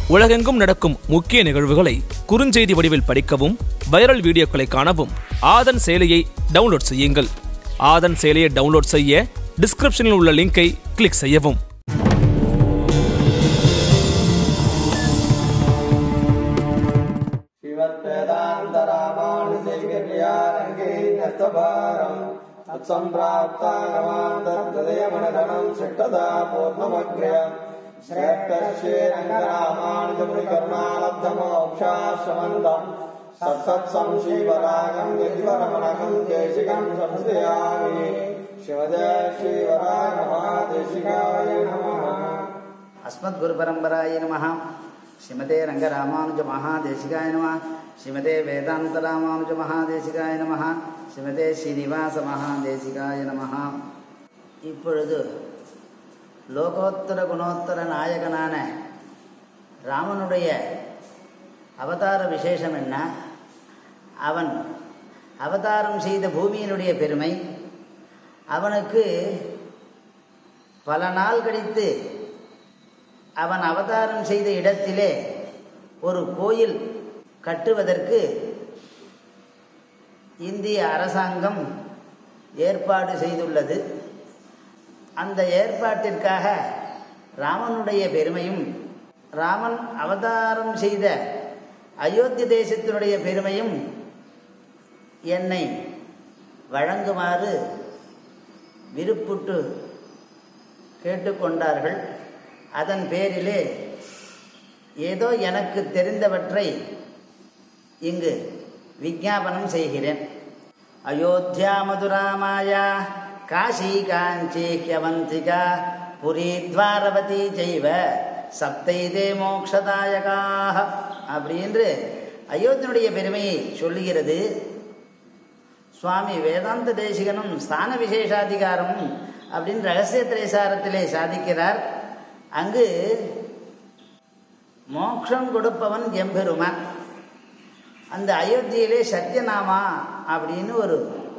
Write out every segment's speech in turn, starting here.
உலகெங்கும் நடக்கும் முக்கிய நிகழ்வுகளை குறுஞ்செய்தி வடிவில் படிக்கவும் வைரல் வீடியோக்களை காணவும் ஆதன் செயலியை டவுன்லோட் செய்யுங்கள் ஆதன் செயலியை டவுன்லோட் செய்ய டிஸ்கிரிப்ஷனில் உள்ள லிங்கை கிளிக் செய்யவும் श्रीमद्वेदान्तरामानुजैकर्यारङ्गेण्यस्तभारम् तत्सम्प्राप्तागमान्तर्हृदयमनगणम् शिष्टदा पूर्णमग्र्यम् श्रेष्ठश्रीरङ्गरामानुजमुनिकरुणालब्धमोक्षाश्रमन्तम् सत्सत्संशीवरागम् विद्वरमणकम् देशिकम् संस्थयामि शिवजय श्रीवरागमहादेशिकाय नमः அஸ்மத்குருபரம்பராய நம ஸ்ரீமதே ரங்கராமானுஜ மகாதேசிகாய நம ஸ்ரீமதே வேதாந்த ராமானுஜ மகாதேசிகாய நம ஸ்ரீமதே ஸ்ரீனிவாச மகாதேசிகாய நம இப்பொழுது லோகோத்தர குணோத்தர நாயகனான ராமனுடைய அவதார விசேஷம் என்ன அவன் அவதாரம் செய்த பூமியினுடைய பெருமை அவனுக்கு பல நாள் கழித்து அவன் அவதாரம் செய்த இடத்திலே ஒரு கோயில் கட்டுவதற்கு இந்திய அரசாங்கம் ஏற்பாடு செய்துள்ளது அந்த ஏற்பாட்டிற்காக ராமனுடைய பெருமையும் ராமன் அவதாரம் செய்த அயோத்தி தேசத்தினுடைய பெருமையும் என்னை வழங்குமாறு விருப்புட்டு கேட்டுக்கொண்டார்கள் அதன் பேரிலே ஏதோ எனக்கு தெரிந்தவற்றை இங்கு விஜாபனம் செய்கிறேன் அயோத்தியா மதுராமாயா காஷி காஞ்சி ஹியவந்திகா புரி துவாரவதி செய்வ சப்தைதே மோக்ஷதாயகாக அப்படின்று அயோத்தியனுடைய பெருமையை சொல்லுகிறது சுவாமி வேதாந்த தேசிகனும் ஸ்தான விசேஷாதிகாரம் அப்படின்னு ரகசிய திரைசாரத்திலே சாதிக்கிறார் அங்கு மோக்ஷம் கொடுப்பவன் எம்பெருமான் அந்த அயோத்தியிலே சத்யநாமா அப்படின்னு ஒரு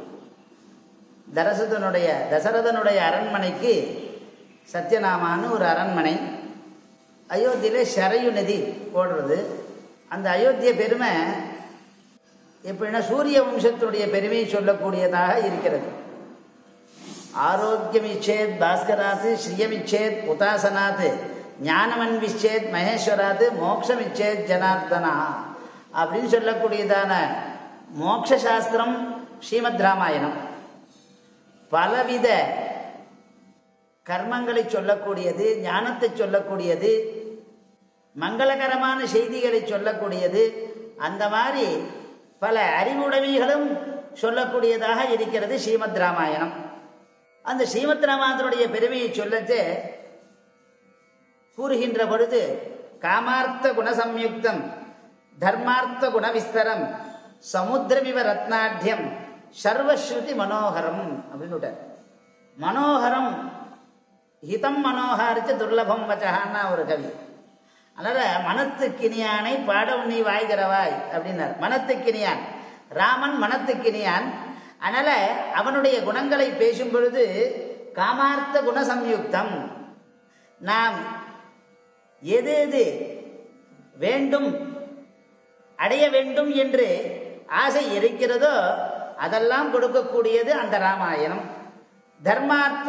தரசதனுடைய தசரதனுடைய அரண்மனைக்கு சத்யநாமான்னு ஒரு அரண்மனை அயோத்தியிலே சரையு நதி ஓடுறது அந்த அயோத்திய பெருமை எப்படின்னா சூரிய வம்சத்தினுடைய பெருமையை சொல்லக்கூடியதாக இருக்கிறது ஆரோக்கியமிச்சேத் பாஸ்கராத் ஸ்ரீயமிச்சேத் உதாசனாத் ஞானமன்விச்சேத் மகேஸ்வராத் மோக்ஷமிச்சேத் ஜனார்தனா அப்படின்னு சொல்லக்கூடியதான மோக்ஷாஸ்திரம் ஸ்ரீமத் ராமாயணம் பலவித கர்மங்களை சொல்லக்கூடியது ஞானத்தை சொல்லக்கூடியது மங்களகரமான செய்திகளை சொல்லக்கூடியது அந்த மாதிரி பல அறிவுடைமைகளும் சொல்லக்கூடியதாக இருக்கிறது ஸ்ரீமத் ராமாயணம் அந்த ஸ்ரீமத் ராமாயணத்தினுடைய பெருமையை சொல்லச்சு கூறுகின்ற பொழுது காமார்த்த குணசம்யுக்தம் தர்மார்த்த குணவிஸ்தரம் சமுத்திரமிவ ரத்னாட்யம் சர்வஸ்ருதி மனோகரம் அப்படின்னு விட்டார் மனோகரம் ஹிதம் மனோகரிச்சு துர்லபம் வச்சகான்னா ஒரு கவி அதனால் மனத்துக்கினியானை பாடம் நீ வாய்கிறவாய் அப்படின்னார் மனத்துக்கினியான் ராமன் மனத்துக்கினியான் அதனால் அவனுடைய குணங்களை பேசும் பொழுது காமார்த்த குணசம்யுக்தம் நாம் எது எது வேண்டும் அடைய வேண்டும் என்று ஆசை இருக்கிறதோ அதெல்லாம் கொடுக்கக்கூடியது அந்த ராமாயணம் தர்மார்த்த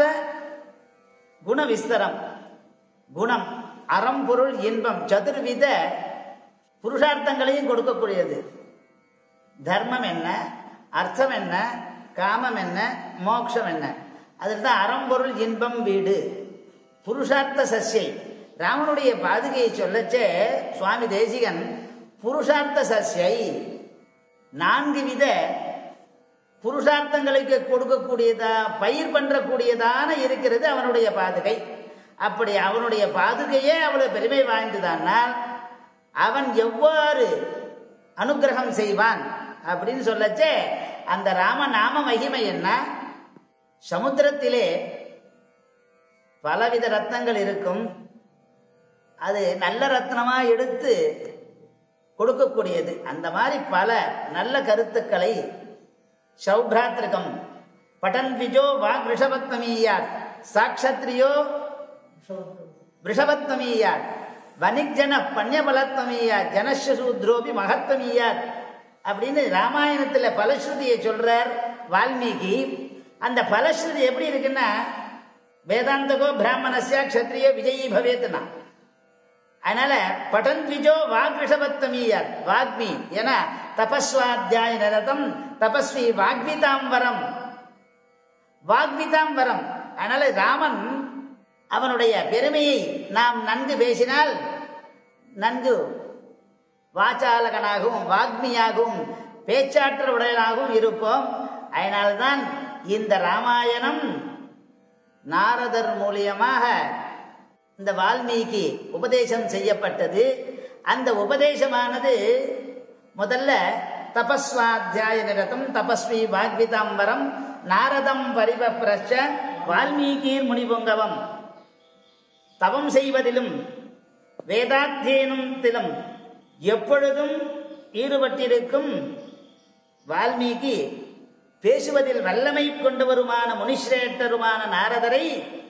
குண விஸ்தரம் குணம் அறம் பொருள் இன்பம் சதுர்வித புருஷார்த்தங்களையும் கொடுக்கக்கூடியது தர்மம் என்ன அர்த்தம் என்ன காமம் என்ன மோட்சம் என்ன அதில் தான் அறம்பொருள் இன்பம் வீடு புருஷார்த்த சசியை ராமனுடைய பாதுகையை சொல்லச்சே சுவாமி தேசிகன் புருஷார்த்த சசியை நான்கு வித புருஷார்த்தங்களுக்கு கொடுக்கக்கூடியதா பயிர் பண்ணக்கூடியதான இருக்கிறது அவனுடைய பாதுகை அப்படி அவனுடைய பாதுகையே அவ்வளவு பெருமை வாய்ந்ததானால் அவன் எவ்வாறு அனுகிரகம் செய்வான் அப்படின்னு சொல்லச்சே அந்த ராம நாம மகிமை என்ன சமுத்திரத்திலே பலவித ரத்னங்கள் இருக்கும் அது நல்ல ரத்னமா எடுத்து கொடுக்கக்கூடியது அந்த மாதிரி பல நல்ல கருத்துக்களை சௌப்ராத்திரகம் பட்டன் விஜோ வாக் ரிஷபத்மீயாத் சாட்சத்ரியோ ரிஷபத்மீயாத் வணிக்ஜன பன்யபலத்வமீயா ஜனசூத்ரோபி மகத்வமீயார் அப்படின்னு ராமாயணத்துல பலஸ்ருதியை சொல்றார் வால்மீகி அந்த பலஸ்ருதி எப்படி இருக்குன்னா வேதாந்தகோ பிராமணஸ்யா க்ஷத்ரிய விஜயி பவேத்னா அதனால படன்விஜோ வாக்ரிஷபத்தமீயார் வாக்மி என தபஸ்வாத்தியாய நிரதம் தபஸ்வி வாக்விதாம்பரம் வாக்விதாம்பரம் அதனால ராமன் அவனுடைய பெருமையை நாம் நன்கு பேசினால் நன்கு வாச்சாலகனாகவும் வாக்மியாகவும் பேச்சாற்றல் உடையனாகவும் இருப்போம் அதனால்தான் இந்த ராமாயணம் நாரதர் மூலியமாக இந்த வால்மீகி உபதேசம் செய்யப்பட்டது அந்த உபதேசமானது முதல்ல தபஸ்வாத்தியாய நிரதம் தபஸ்வி வாக்விதாம்பரம் நாரதம் பரிபப்ரச்ச வால்மீகீர் முனிபுங்கவம் தவம் செய்வதிலும் வேதாத்தியனத்திலும் எப்பொழுதும் ஈடுபட்டிருக்கும் வால்மீகி பேசுவதில் வல்லமை கொண்டவருமான முனிஸ்ரேஷ்டருமான நாரதரை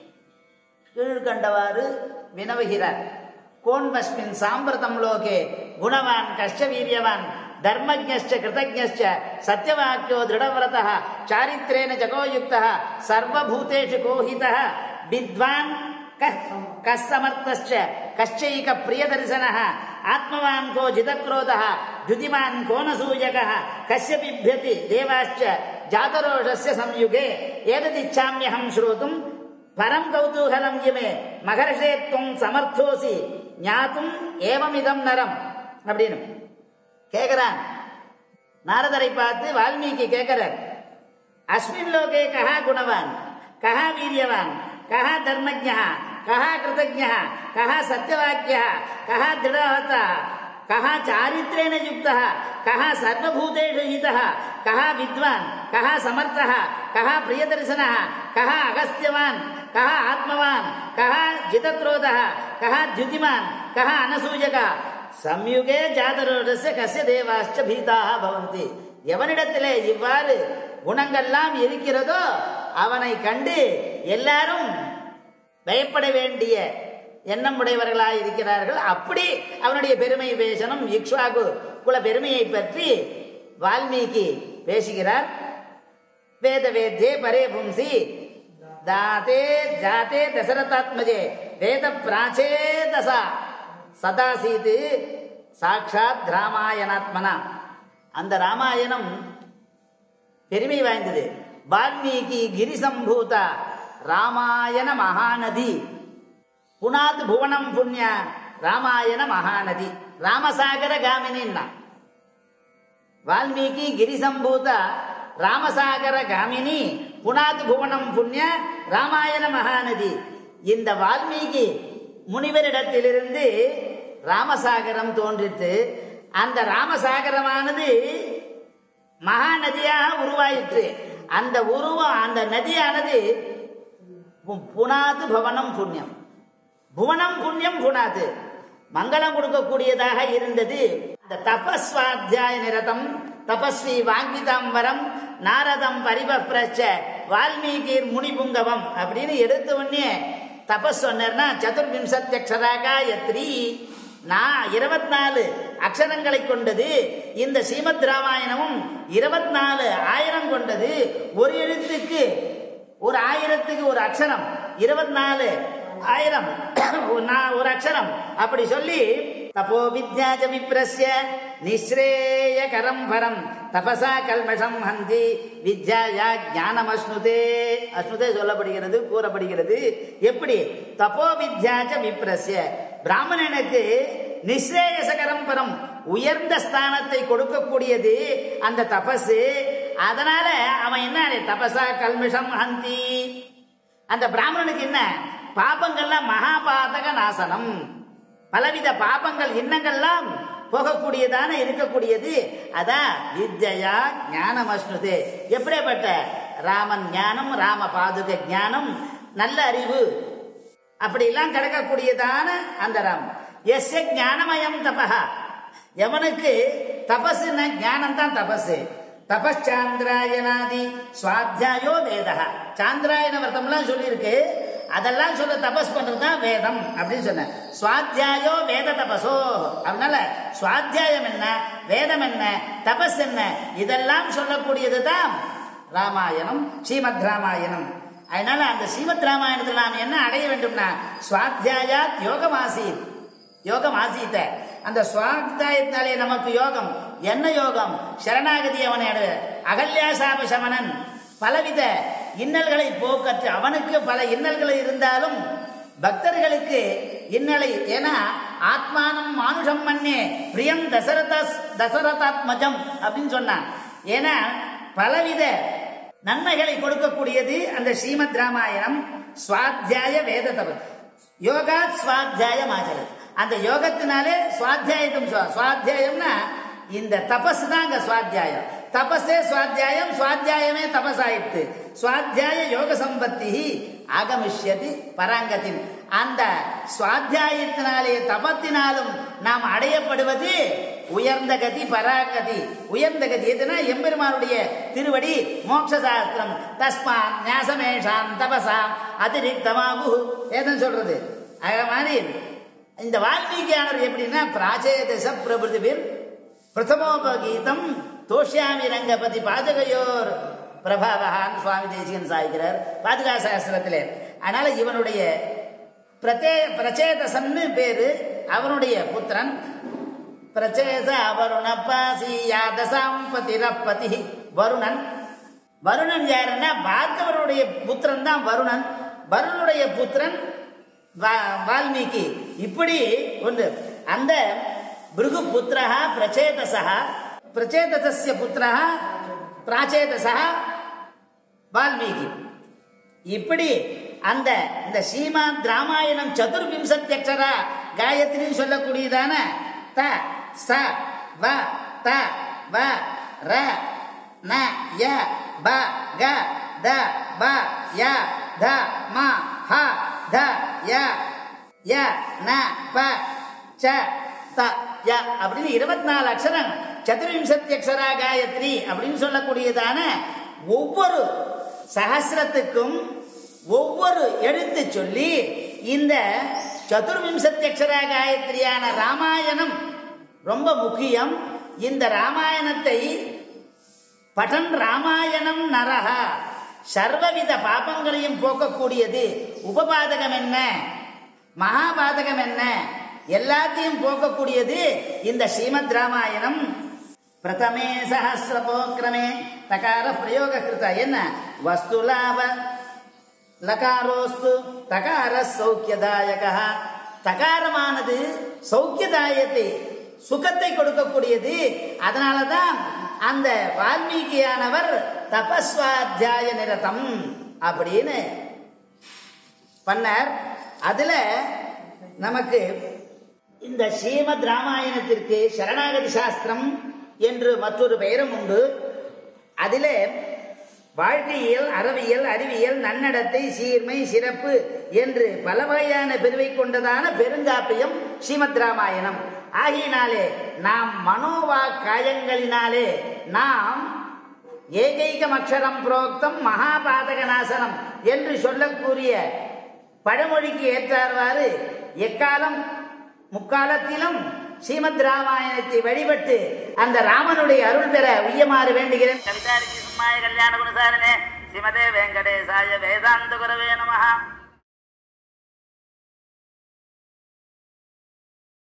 கீழ்கண்டவாறு வினவுகிறார் கோன்மஸ்மின் சாம்பிரதம் லோகே குணவான் கஷ்ட வீரியவான் தர்மஜ்ஞश्च கிருதஜ்ஞश्च சத்யவாக்கியோ திருடவிரதः சாரித்ரேன ஜகோயுக்தः சர்வபூதேஷு கோஹிதः வித்வான் கஸ்ஸமர்த்தश्च கश्चैक प्रियदर्शनः आत्मवान् को जितक्रोधः द्युतिमान् को न सूयकः कस्य बिभ्यति देवाश्च जातरोषस्य संयुगे एतदिच्छाम्यहं श्रोतुम् பரம் கௌதூகலம் இமே மகர்ஷே துவம் சமர்த்தோசி ஞாத்தும் ஏவமிதம் நரம் அப்படின்னு கேட்கிறான் நாரதரை பார்த்து வால்மீகி கேட்கிறார் அஸ்மின் லோகே கஹா குணவான் கஹா வீரியவான் கஹா தர்மஜா கஹா கிருதஜா கஹா சத்யவாக்கியா கஹா திருடவத்தா கஹா சாரித்ரேண யுக்தः கஹா சர்வபூதேஷு ஹிதः கஹா வித்வான் கஹா சமர்த்தः கஹா பிரியதர்சனः கஹா அகஸ்தியவான் கஹா ஆத்மவான் கஹா ஜிதக்ரோதः கஹா द्युतिमान् கஹா அனசூயகः சம்யுகே ஜாதரோடஸ்ய கஸ்ய தேவாश्च பீதாக பவந்தி எவனிடத்திலே இவ்வாறு குணங்கள்லாம் இருக்கிறதோ அவனை கண்டு எல்லாரும் பயப்பட வேண்டிய எண்ணம் உடையவர்களாய் இருக்கிறார்கள் அப்படி அவனுடைய பெருமை பேசணும் இக்ஷ்வாகு குல பெருமையை பற்றி வால்மீகி பேசுகிறார் வேத வேத்யே பரே பும்சி தாத்தே ஜாத்தே தசரதாத்மஜே வேத பிராச்சேதசா சதாசீது சாட்சாத் ராமாயணாத்மனா அந்த ராமாயணம் பெருமை வாய்ந்தது வால்மீகி கிரிசம்பூதா ராமாயண மகாநதி புனாத் புவனம் புண்ணிய ராமாயண மகாநதி ராமசாகர காமினின்னா வால்மீகி கிரிசம்பூத ராமசாகர காமினி புனாத் புவனம் புண்ணிய ராமாயண மகாநதி இந்த வால்மீகி முனிவரிடத்திலிருந்து ராமசாகரம் தோன்றித்து அந்த ராமசாகரமானது மகாநதியாக உருவாயிற்று அந்த உருவம் அந்த நதியானது பு- புனாது பவனம் புண்ணியம் புவனம் புண்ணியம் புனாது மங்களம் கொடுக்கக்கூடியதாக இருந்தது இந்த தபஸ்வாத்தியாய நிரதம் தபஸ்வி வாங்கிதாம்பரம் நாரதம் பரிபப்ரச்ச வால்மீகி முனிபுங்கவம் அப்படின்னு எடுத்த உடனே தபஸ் சொன்னார்னா சதுர்விம்சத்தியக்ஷரா காயத்ரி நான் இருபத்தி நாலு அக்ஷரங்களை கொண்டது இந்த ஸ்ரீமத் ராமாயணமும் இருபத்தி நாலு ஆயிரம் கொண்டது ஒரு எழுத்துக்கு ஒரு ஆயிரத்துக்கு ஒரு அக்ஷரம் இருபத்தி நாலு ஆயிரம் ஒரு நா- ஒரு அக்ஷரம் அப்படி சொல்லி தபோ வித்யாஜ விப்ரஸ்ய நிஸ்ரேய கரம் பரம் தபசா கல்மஷம் ஹந்தி வித்யாயா ஞானம் அஸ்னுதே அஸ்னுதே சொல்லப்படுகிறது கூறப்படுகிறது எப்படி தபோ வித்யாஜ விப்ரஸ்ய பிராமணனுக்கு நிஸ்ரேயசகரம் பரம் உயர்ந்த ஸ்தானத்தை கொடுக்கக்கூடியது அந்த தபசு அதனால அவன் என்ன தபசா கல்மிஷம் ஹந்தி அந்த பிராமணனுக்கு என்ன பாபங்கள்லாம் மகாபாதக நாசனம் பலவித பாபங்கள் எண்ணங்கள்லாம் போகக்கூடியதான இருக்கக்கூடியது அதான் வித்யா ஞானம் அஸ்னுதே எப்படிப்பட்ட ராமன் ஞானம் ராம பாதுக ஞானம் நல்ல அறிவு அப்படிலாம் கிடைக்கக்கூடியதான அந்த ராம் எஸ்ய ஞானமயம் தபஹா எவனுக்கு தபசுன ஞானம் தான் தபசு தபச்சாந்திராயனாதி சுவாத்தியாயோ வேதா சாந்திராயன விரதம்லாம் சொல்லியிருக்கு அதெல்லாம் சொல்ல தபஸ் பண்றது தான் வேதம் அப்படின்னு சொன்னேன் சுவாத்தியாயோ வேத தபசோ அதனால சுவாத்தியாயம் என்ன வேதம் என்ன தபஸ் என்ன இதெல்லாம் சொல்லக்கூடியது தான் ராமாயணம் ஸ்ரீமத் ராமாயணம் அதனால அந்த ஸ்ரீமத் ராமாயணத்தில் நாம் என்ன அடைய வேண்டும்னா சுவாத்தியாயாத் யோகமாசீத் யோகம் ஆசீத்த அந்த சுவாத்தியாயத்தினாலே நமக்கு யோகம் என்ன யோகம் சரணாகதி அவனோட அகல்யாசாப சமணன் பலவித இன்னல்களை போக்கற்று அவனுக்கு பல இன்னல்கள் இருந்தாலும் பக்தர்களுக்கு இன்னலை ஏன்னா ஆத்மானம் மானுஷம் மண்ணே பிரியம் தசரத தசரதாத்மஜம் அப்படின்னு சொன்னான் ஏன்னா பலவித நன்மைகளை கொடுக்கக்கூடியது அந்த ஸ்ரீமத் ராமாயணம் சுவாத்தியாய வேத தப யோகா சுவாத்தியாயம் ஆச்சரது அந்த யோகத்தினாலே சுவாத்தியாயத்தும் சுவா- சுவாத்தியாயம்னா இந்த தபஸ் தான் அங்க சுவாத்தியாயம் தபஸே சுவாத்தியாயம் சுவாத்தியாயமே தபஸ் ஆயிடுத்து சுவாத்தியாய யோக சம்பத்தி ஆகமிஷ்யதி பராங்கத்தின் அந்த சுவாத்தியாயத்தினாலே தபத்தினாலும் நாம் அடையப்படுவது உயர்ந்த கதி பராகதி உயர்ந்த கதி எதுனா எம்பெருமானுடைய திருவடி மோட்ச சாஸ்திரம் தஸ்மா ஞாசமேஷாம் தபசாம் அதிரிக்தமாகு ஏதன் சொல்றது அது மாதிரி இந்த வால்மீகியானவர் எப்படின்னா பிராச்சேதச பிரபுதிபிர் பிரதமோபகீதம் தோஷ்யாமி ரங்கபதி பாஜகையோர் பிரபாவகான் சுவாமி தேசிகன் சாய்கிறார் பாதுகா சாஸ்திரத்திலே அதனால இவனுடைய பிரதே பிரச்சேதசன்னு பேரு அவனுடைய புத்திரன் பிரச்சேத வருண பாசியாதசாம் பதிரப்பதி வருணன் வருணன் யாருன்னா பார்கவருடைய புத்திரன் தான் வருணன் வருணுடைய புத்திரன் வா- வால்மீகி இப்படி ஒன்று அந்த பிருகு புத்திரா பிரச்சேதசா பிரச்சேதசஸ்ய புத்திரா பிராச்சேதசா வால்மீகி இப்படி அந்த இந்த ஸ்ரீமாத் ராமாயணம் சதுர்விம்சத்தியக்ஷரா காயத்ரின்னு சொல்லக்கூடியதான த ச வ த வ ர ந ய ப க த ப ய த ம ஹ த ய ய ந ப ச த ய அப்படின்னு இருபத்தி நாலு அக்ஷரம் சதுர்விம்சத்தி அக்ஷரா காயத்ரி அப்படின்னு சொல்லக்கூடியதான ஒவ்வொரு சகசிரத்துக்கும் ஒவ்வொரு எழுத்து சொல்லி இந்த சதுர்விம்சத்தி அக்ஷரா காயத்ரியான ராமாயணம் ரொம்ப முக்கியம் இந்த ராமாயணத்தை படன் ராமாயணம் நரஹா சர்வவித பாபங்களையும் போக்கக்கூடியது உபபாதகம் என்ன மகாபாதகம் என்ன எல்லாத்தையும் போக்கக்கூடியது இந்த ஸ்ரீமத் ராமாயணம் பிரதமே சஹசிரபோக்கிரமே தகார பிரயோக கிருத என்ன வஸ்து லாப லகாரோஸ்து தகார சௌக்கியதாயக தகாரமானது சௌக்கியதாயத்தை சுகத்தை கொடுக்கக்கூடியது அதனால தான் அந்த வால்மீகியானவர் தபஸ்வாத்தியாய நிரதம் அப்படின்னு பண்ணார் அதுல நமக்கு இந்த ஸ்ரீமத் ராமாயணத்திற்கு சரணாகதி சாஸ்திரம் என்று மற்றொரு பெயரும் உண்டு அதிலே வாழ்க்கையியல் அறவியல் அறிவியல் நன்னடத்தை சீர்மை சிறப்பு என்று பல வகையான பிரிவை கொண்டதான பெருங்காப்பியம் ஸ்ரீமத் ராமாயணம் ஆகையினாலே நாம் மனோவா காயங்களினாலே நாம் ஏகைகம் அக்ஷரம் புரோக்தம் மகாபாதக நாசனம் என்று சொல்லக்கூடிய பழமொழிக்கு ஏற்றார்வாறு எக்காலம் முக்காலத்திலும் ஸ்ரீமத் ராமாயணத்தை வழிபட்டு அந்த ராமனுடைய அருள் பெற உய்யமாறு வேண்டுகிறேன் கவிதாரிக்கு சும்மாய கல்யாண குணசாரனே ஸ்ரீமதே வெங்கடேசாய வேதாந்த குரவே நமஹா